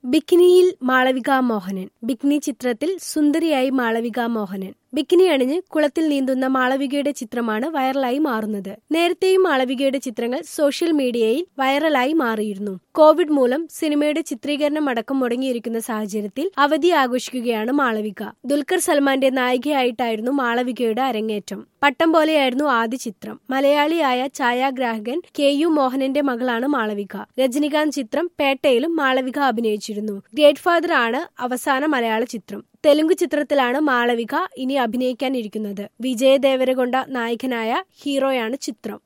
ബിക്കിനിയിൽ Malavika Mohanan bikini ചിത്രത്തിൽ സുന്ദരിയായി Malavika Mohanan bikini അണിഞ്ഞ് കുളത്തിൽ നീന്തുന്ന മാളവികയുടെ ചിത്രമാണ് വൈറലായി മാറുന്നത് നേരത്തെയും മാളവികയുടെ ചിത്രങ്ങൾ സോഷ്യൽ മീഡിയയിൽ വൈറലായി മാറിയിരുന്നു കോവിഡ് മൂലം സിനിമയുടെ ചിത്രീകരണം അടക്കം മുടങ്ങിയിരിക്കുന്ന സാഹചര്യത്തിൽ അവധി ആഘോഷിക്കുകയാണ് മാളവിക ദുൽഖർ സൽമാന്റെ നായികയായിട്ടായിരുന്നു മാളവികയുടെ അരങ്ങേറ്റം പട്ടം പോലെയായിരുന്നു ആദ്യ ചിത്രം മലയാളിയായ ഛായാഗ്രാഹകൻ കെ യു മോഹനന്റെ മകളാണ് മാളവിക രജനികാന്ത് ചിത്രം പേട്ടയിലും മാളവിക അഭിനയിച്ചിരുന്നു ഗ്രേറ്റ് ഫാദർ ആണ് അവസാന മലയാള ചിത്രം തെലുങ്ക് ചിത്രത്തിലാണ് മാളവിക ഇനി അഭിനയിക്കാനിരിക്കുന്നത് വിജയ് ദേവരകൊണ്ട നായകനായ ഹീറോയാണ് ചിത്രം